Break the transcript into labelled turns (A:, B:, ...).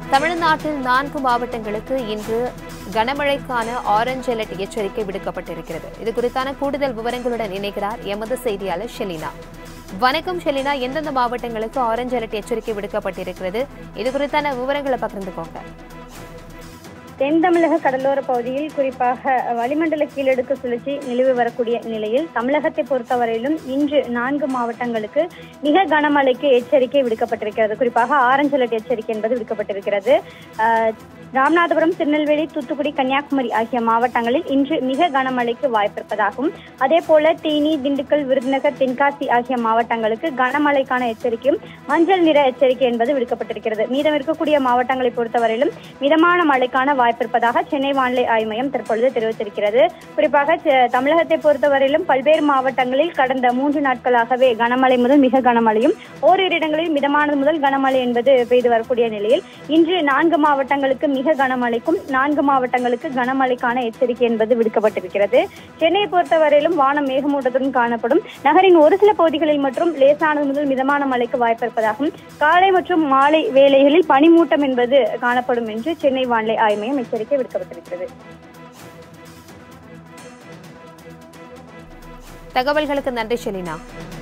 A: தமிழ்நாட்டில் நான்கு மாவட்டங்களுக்கு இன்று கனமழைக்கான ஆரஞ்ச் அலர்ட் எச்சரிக்கை விடுக்கப்பட்டிருக்கிறது இது குறித்தான கூடுதல் விவரங்களுடன் இணைக்கிறார் எமது செய்தியாளர் ஷெலினா வணக்கம் ஷெலினா எந்தெந்த மாவட்டங்களுக்கு ஆரஞ்ச் அலர்ட் எச்சரிக்கை விடுக்கப்பட்டிருக்கிறது இது குறித்தான விவரங்களை பகிர்ந்துக்கோங்க
B: தென் தமிழக கடலோர பகுதியில் குறிப்பாக வளிமண்டல கீழடுக்கு சுழற்சி நிலவி வரக்கூடிய நிலையில் தமிழகத்தை பொறுத்தவரையிலும் இன்று நான்கு மாவட்டங்களுக்கு மிக கனமழைக்கு எச்சரிக்கை விடுக்கப்பட்டிருக்கிறது குறிப்பாக ஆரஞ்சு அலர்ட் எச்சரிக்கை என்பது விடுக்கப்பட்டிருக்கிறது அஹ், ராமநாதபுரம் திருநெல்வேலி தூத்துக்குடி கன்னியாகுமரி ஆகிய மாவட்டங்களில் இன்று மிக கனமழைக்கு வாய்ப்பிருப்பதாகவும் அதே போல தேனி திண்டுக்கல் விருதுநகர் தென்காசி ஆகிய மாவட்டங்களுக்கு கனமழைக்கான எச்சரிக்கையும் மஞ்சள் நிற எச்சரிக்கை என்பது விடுக்கப்பட்டிருக்கிறது மீதம் இருக்கக்கூடிய மாவட்டங்களை பொறுத்தவரையிலும் மிதமான மழைக்கான வாய்ப்பிருப்பதாக சென்னை வானிலை ஆய்வு மையம் தற்பொழுது தெரிவித்திருக்கிறது குறிப்பாக செ- தமிழகத்தை பொறுத்தவரையிலும் பல்வேறு மாவட்டங்களில் கடந்த மூன்று நாட்களாகவே கனமழை முதல் மிக கனமழையும் ஓரிரு இடங்களில் மிதமானது முதல் கனமழை என்பது பெய்து வரக்கூடிய நிலையில் இன்று நான்கு மாவட்டங்களுக்கு மிக கனமழைக்கும் நான்கு மாவட்டங்களுக்கு கனமழைக்கான எச்சரிக்கை என்பது விடுக்கப்பட்டிருக்கிறது சென்னையை பொறுத்தவரையிலும் வானம் மேகமூட்டத்துடன் காணப்படும் நகரின் ஒரு சில பகுதிகளில் மற்றும் லேசானது முதல் மிதமான மழைக்கு வாய்ப்பிருப்பதாகவும் காலை மற்றும் மாலை வேளைகளில் பனிமூட்டம் என்பது காணப்படும் என்று சென்னை வானிலை ஆய்வு மையம் எச்சரிக்கை விடுக்கப்பட்டிருக்கிறது
A: தகவல்களுக்கு நன்றி ஷெலினா